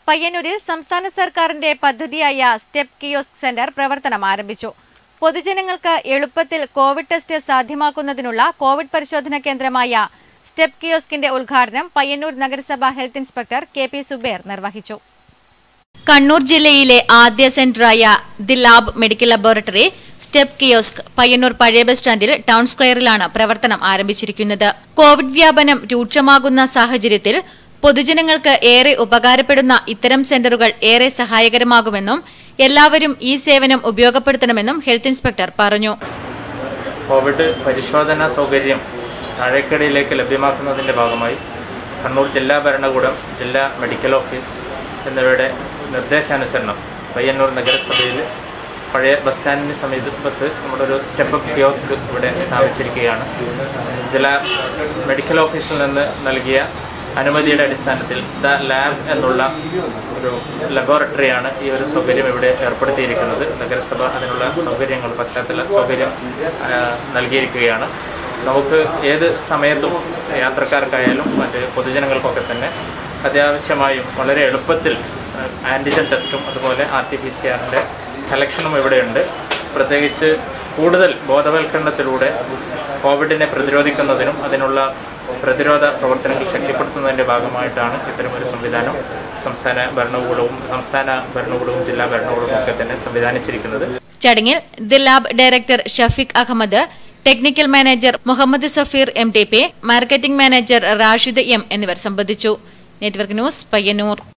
പയ്യന്നൂരിൽ സംസ്ഥാന സർക്കാരിന്റെ പദ്ധതിയായ സ്റ്റെപ്പ് കിയോസ്ക് സെന്റർ പ്രവർത്തനം ആരംഭിച്ചു പൊതുജനങ്ങൾക്ക് എളുപ്പത്തിൽ കോവിഡ് ടെസ്റ്റ് സാധ്യമാക്കുന്നതിനുള്ള കോവിഡ് പരിശോധനാ കേന്ദ്രമായ സ്റ്റെപ്പ് കിയോസ്കിന്റെ ഉദ്ഘാടനം പയ്യന്നൂർ നഗരസഭ health inspector K P Subair നിർവഹിച്ചു കണ്ണൂർ ജില്ലയിലെ ആദ്യ സെന്ററായ the lab medical laboratory step kiosk Payyanur പഴയ ബസ് സ്റ്റാൻഡിൽ ടൗൺ സ്ക്വയറിലാണ് പ്രവർത്തനം ആരംഭിച്ചിരിക്കുന്നത് കോവിഡ് വ്യാപനം രൂക്ഷമാകുന്ന സാഹചര്യത്തിൽ പൊതുജനങ്ങൾക്ക് ഏറെ ഉപകാരപ്പെടുന്ന ഇത്തരം സെന്ററുകൾ ഏറെ സഹായകരമാകുമെന്നും എല്ലാവരും ഈ സേവനം ഉപയോഗപ്പെടുത്തണമെന്നും ഹെൽത്ത് ഇൻസ്പെക്ടർ പറഞ്ഞു കോവിഡ് പരിശോധനാ സൗകര്യം താഴേക്കടയിലേക്ക് ലഭ്യമാക്കുന്നതിൻ്റെ ഭാഗമായി കണ്ണൂർ ജില്ലാ ഭരണകൂടം ജില്ലാ മെഡിക്കൽ ഓഫീസ് എന്നിവയുടെ നിർദ്ദേശാനുസരണം പയ്യന്നൂർ നഗരസഭയിൽ പഴയ ബസ് സ്റ്റാൻഡിന് സമീപത്ത് നമ്മുടെ ഒരു സ്റ്റെപ്പ് കിയോസ്ക് ഇവിടെ സ്ഥാപിച്ചിരിക്കുകയാണ് ജില്ലാ മെഡിക്കൽ ഓഫീസിൽ നിന്ന് നൽകിയ അനുമതിയുടെ അടിസ്ഥാനത്തിൽ ദ ലാബ് എന്നുള്ള ഒരു ലബോറട്ടറിയാണ് ഈ ഒരു സൗകര്യം ഇവിടെ ഏർപ്പെടുത്തിയിരിക്കുന്നത് നഗരസഭ അതിനുള്ള സൗകര്യങ്ങൾ പശ്ചാത്തല സൗകര്യം ആ, നൽകിയിരിക്കുകയാണ് നമുക്ക് ഏത് സമയത്തും യാത്രക്കാർക്കായാലും മറ്റ് പൊതുജനങ്ങൾക്കൊക്കെ തന്നെ അത്യാവശ്യമായും വളരെ എളുപ്പത്തിൽ ആൻറ്റിജൻ ടെസ്റ്റും അതുപോലെ ആർ ടി പി സി ആറിൻ്റെ കളക്ഷനും ഇവിടെയുണ്ട് പ്രത്യേകിച്ച് കൂടുതൽ ബോധവൽക്കരണത്തിലൂടെ കോവിഡിനെ പ്രതിരോധിക്കുന്നതിനും അതിനുള്ള പ്രതിരോധ പ്രവർത്തനങ്ങൾ ശക്തിപ്പെടുത്തുന്നതിൻ്റെ ഭാഗമായിട്ടാണ് ഇത്തരമൊരു സംവിധാനം സംസ്ഥാന ഭരണകൂടവും സംസ്ഥാന ഭരണകൂടവും ജില്ലാ ഭരണകൂടവും ഒക്കെ തന്നെ സംവിധാനിച്ചിരിക്കുന്നത് ചടങ്ങിൽ the lab director Shafeeq Ahmed technical manager Muhammad Safeer M T P marketing manager Rashid M എന്നിവർ സംബന്ധിച്ചു നെറ്റ്വർക്ക് ന്യൂസ് പയ്യന്നൂർ